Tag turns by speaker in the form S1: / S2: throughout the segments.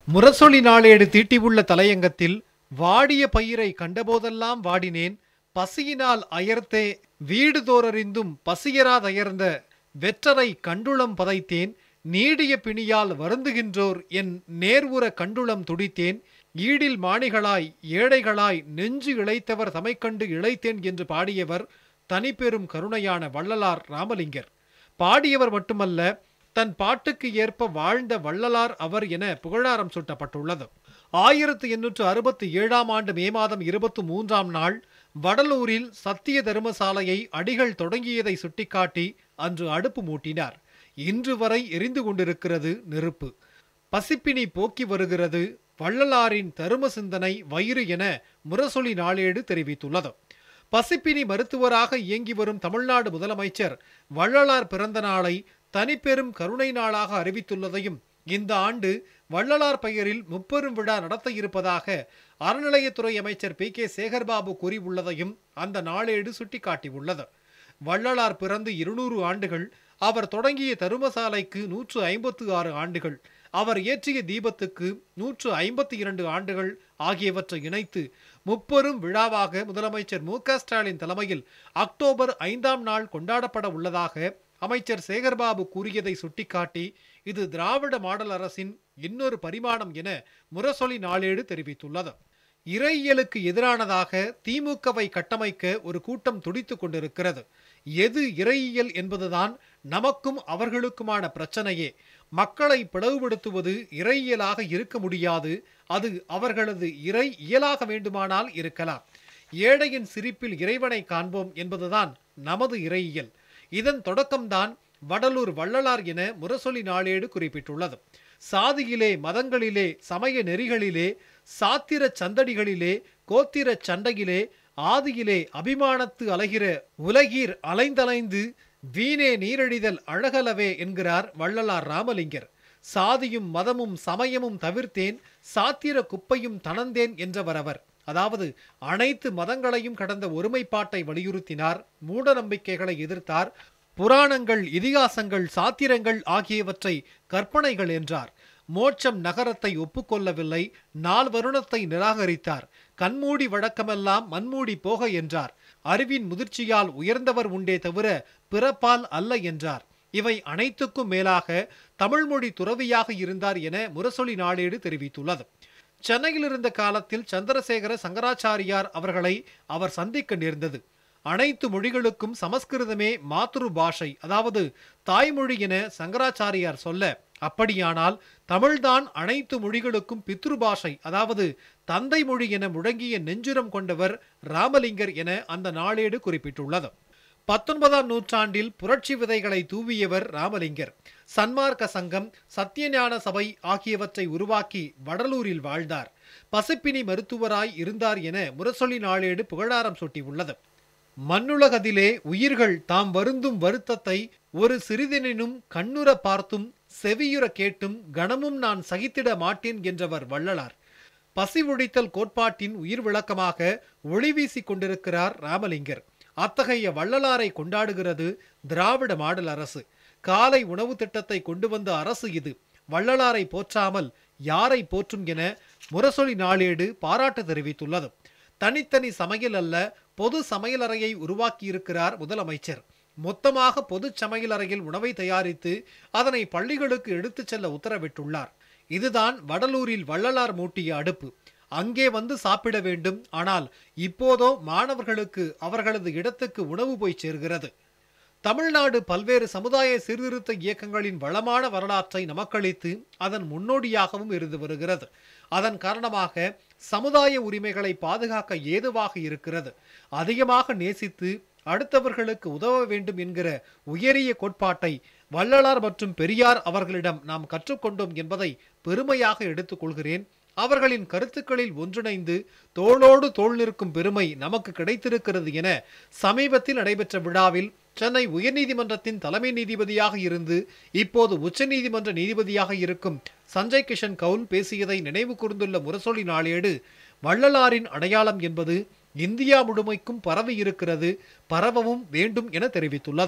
S1: முரசொலி நாளேடு தீட்டியுள்ள தலையங்கத்தில் வாடிய பயிரை கண்டபோதெல்லாம் வாடினேன் பசியினால் அயர்த்தே வீடு தோறறிந்தும் பசியராதயர்ந்த வெற்றரை கண்டுளம் பதைத்தேன் நீடிய பிணியால் வருந்துகின்றோர் என் நேர்வுற கண்டுளம் துடித்தேன் ஈடில் மாணிகளாய் ஏழைகளாய் நெஞ்சு இழைத்தவர் தமைக்கண்டு இழைத்தேன் என்று பாடியவர் தனிப்பெரும் கருணையான வள்ளலார் ராமலிங்கர் பாடியவர் மட்டுமல்ல தன் பாட்டுக்கு ஏற்ப வாழ்ந்த வள்ளலார் அவர் என புகழாரம் சூட்டப்பட்டுள்ளது ஆயிரத்து எண்ணூற்று அறுபத்தி ஏழாம் ஆண்டு மே மாதம் இருபத்தி மூன்றாம் நாள் வடலூரில் சத்திய தர்மசாலையை அடிகள் தொடங்கியதை சுட்டிக்காட்டி அன்று அடுப்பு மூட்டினார் இன்று வரை எரிந்து கொண்டிருக்கிறது நெருப்பு பசிப்பினி போக்கி வருகிறது வள்ளலாரின் தரும சிந்தனை வயிறு என முரசொலி நாளேடு தெரிவித்துள்ளது பசிப்பினி மருத்துவராக இயங்கி வரும் தமிழ்நாடு முதலமைச்சர் வள்ளலார் பிறந்த நாளை தனிப்பெரும் கருணை நாளாக அறிவித்துள்ளதையும் இந்த ஆண்டு வள்ளலார் பெயரில் முப்பெரும் விழா நடத்த இருப்பதாக அறநிலையத்துறை அமைச்சர் பி கே சேகர்பாபு கூறியுள்ளதையும் அந்த நாளேடு சுட்டிக்காட்டியுள்ளது வள்ளலார் பிறந்து இருநூறு ஆண்டுகள் அவர் தொடங்கிய தருமசாலைக்கு நூற்று ஐம்பத்து ஆறு ஆண்டுகள் அவர் ஏற்றிய தீபத்துக்கு நூற்று ஐம்பத்தி இரண்டு ஆண்டுகள் ஆகியவற்றை இணைத்து முப்பெரும் விழாவாக முதலமைச்சர் மு க ஸ்டாலின் தலைமையில் அக்டோபர் ஐந்தாம் நாள் கொண்டாடப்பட உள்ளதாக அமைச்சர் சேகர்பாபு கூறியதை சுட்டிக்காட்டி இது திராவிட மாடல் அரசின் இன்னொரு பரிமாணம் என முரசொலி நாளேடு தெரிவித்துள்ளது இறையியலுக்கு எதிரானதாக திமுகவை கட்டமைக்க ஒரு கூட்டம் துடித்துக் கொண்டிருக்கிறது எது இறையியல் என்பதுதான் நமக்கும் அவர்களுக்குமான பிரச்சனையே மக்களை பிளவுபடுத்துவது இறையியலாக இருக்க முடியாது அது அவர்களது இறை இயலாக வேண்டுமானால் இருக்கலாம் ஏழையின் சிரிப்பில் இறைவனை காண்போம் என்பதுதான் நமது இறையியல் இதன் தொடக்கம்தான் வடலூர் வள்ளலார் என முரசொலி நாளேடு குறிப்பிட்டுள்ளது சாதியிலே மதங்களிலே சமய நெறிகளிலே சாத்திர சந்தடிகளிலே கோத்திர சண்டையிலே ஆதியிலே அபிமானத்து அலைகிற உலகீர் அலைந்தலைந்து வீணே நீரழிதல் அழகலவே என்கிறார் வள்ளலார் ராமலிங்கர் சாதியும் மதமும் சமயமும் தவிர்த்தேன் சாத்திர குப்பையும் தணந்தேன் என்றவர் அவர் அதாவது அனைத்து மதங்களையும் கடந்த ஒருமைப்பாட்டை வலியுறுத்தினார் மூட நம்பிக்கைகளை எதிர்த்தார் புராணங்கள் இதிகாசங்கள் சாத்திரங்கள் ஆகியவற்றை கற்பனைகள் என்றார் மோட்சம் நகரத்தை ஒப்புக்கொள்ளவில்லை நால் வருணத்தை நிராகரித்தார் கண்மூடி வழக்கமெல்லாம் மண்மூடி போக என்றார் அறிவின் முதிர்ச்சியால் உயர்ந்தவர் உண்டே தவிர பிறப்பால் அல்ல என்றார் இவை அனைத்துக்கும் மேலாக தமிழ்மொழி துறவியாக இருந்தார் என முரசொலி நாளேடு தெரிவித்துள்ளது சென்னையில் இருந்த காலத்தில் சந்திரசேகர சங்கராச்சாரியார் அவர்களை அவர் சந்திக்க நேர்ந்தது அனைத்து மொழிகளுக்கும் சமஸ்கிருதமே மாத்ரு பாஷை அதாவது தாய்மொழி என சங்கராச்சாரியார் சொல்ல அப்படியானால் தமிழ்தான் அனைத்து மொழிகளுக்கும் பித்ரு பாஷை அதாவது தந்தை மொழி என முழங்கிய நெஞ்சுரம் கொண்டவர் ராமலிங்கர் என அந்த நாளேடு குறிப்பிட்டுள்ளது பத்தொன்பதாம் நூற்றாண்டில் புரட்சி விதைகளை தூவியவர் ராமலிங்கர் சன்மார்க்க சங்கம் சத்தியஞான சபை ஆகியவற்றை உருவாக்கி வடலூரில் வாழ்ந்தார் பசிப்பினி மருத்துவராய் இருந்தார் என முரசொலி நாளேடு புகழாரம் சூட்டியுள்ளது மண்ணுலகதிலே உயிர்கள் தாம் வருந்தும் வருத்தத்தை ஒரு சிறிதெனினும் கண்ணுற பார்த்தும் செவியுற கேட்டும் கணமும் நான் சகித்திட மாட்டேன் என்றவர் வள்ளலார் பசி ஒழித்தல் கோட்பாட்டின் உயிர் விளக்கமாக ஒளி வீசிக் கொண்டிருக்கிறார் ராமலிங்கர் அத்தகைய வள்ளலாரை கொண்டாடுகிறது திராவிட மாடல் அரசு காலை உணவு திட்டத்தை கொண்டு வந்த அரசு இது வள்ளலாரை போற்றாமல் யாரை போற்றும் என முரசொலி நாளேடு பாராட்டு தெரிவித்துள்ளது தனித்தனி சமையல் அல்ல பொது சமையலறையை உருவாக்கியிருக்கிறார் முதலமைச்சர் மொத்தமாக பொது சமையலறையில் உணவை தயாரித்து அதனை பள்ளிகளுக்கு எடுத்துச் செல்ல உத்தரவிட்டுள்ளார் இதுதான் வடலூரில் வள்ளலார் மூட்டிய அடுப்பு அங்கே வந்து சாப்பிட வேண்டும் ஆனால் இப்போதோ மாணவர்களுக்கு அவர்களது இடத்துக்கு உணவு போய் சேர்கிறது தமிழ்நாடு பல்வேறு சமுதாய சீர்திருத்த இயக்கங்களின் வளமான வரலாற்றை நமக்களித்து அதன் முன்னோடியாகவும் இருந்து வருகிறது அதன் காரணமாக சமுதாய உரிமைகளை பாதுகாக்க ஏதுவாக இருக்கிறது அதிகமாக நேசித்து அடுத்தவர்களுக்கு உதவ வேண்டும் என்கிற உயரிய கோட்பாட்டை வள்ளலார் மற்றும் பெரியார் அவர்களிடம் நாம் கற்றுக்கொண்டோம் என்பதை பெருமையாக எடுத்துக்கொள்கிறேன் அவர்களின் கருத்துக்களில் ஒன்றிணைந்து தோளோடு தோள் நிற்கும் பெருமை நமக்கு கிடைத்திருக்கிறது என சமீபத்தில் நடைபெற்ற விழாவில் சென்னை உயர்நீதிமன்றத்தின் தலைமை நீதிபதியாக இருந்து இப்போது உச்சநீதிமன்ற நீதிபதியாக இருக்கும் சஞ்சய் கிஷன் கவுல் பேசியதை நினைவு கூர்ந்துள்ள முரசொலி நாளேடு வள்ளலாரின் அடையாளம் என்பது இந்தியா முழுமைக்கும் பரவி இருக்கிறது பரவவும் வேண்டும் என தெரிவித்துள்ளது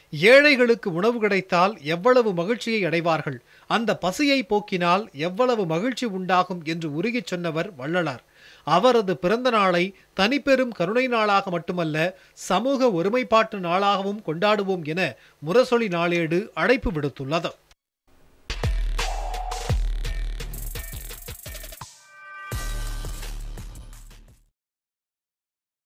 S1: ஏழைகளுக்கு உணவு கிடைத்தால் எவ்வளவு மகிழ்ச்சியை அடைவார்கள் அந்த பசியை போக்கினால் எவ்வளவு மகிழ்ச்சி உண்டாகும் என்று உருகிச் சொன்னவர் வள்ளலார் அவரது பிறந்த நாளை தனிப்பெரும் கருணை நாளாக மட்டுமல்ல சமூக ஒருமைப்பாட்டு நாளாகவும் கொண்டாடுவோம் என முரசொலி நாளேடு அழைப்பு விடுத்துள்ளது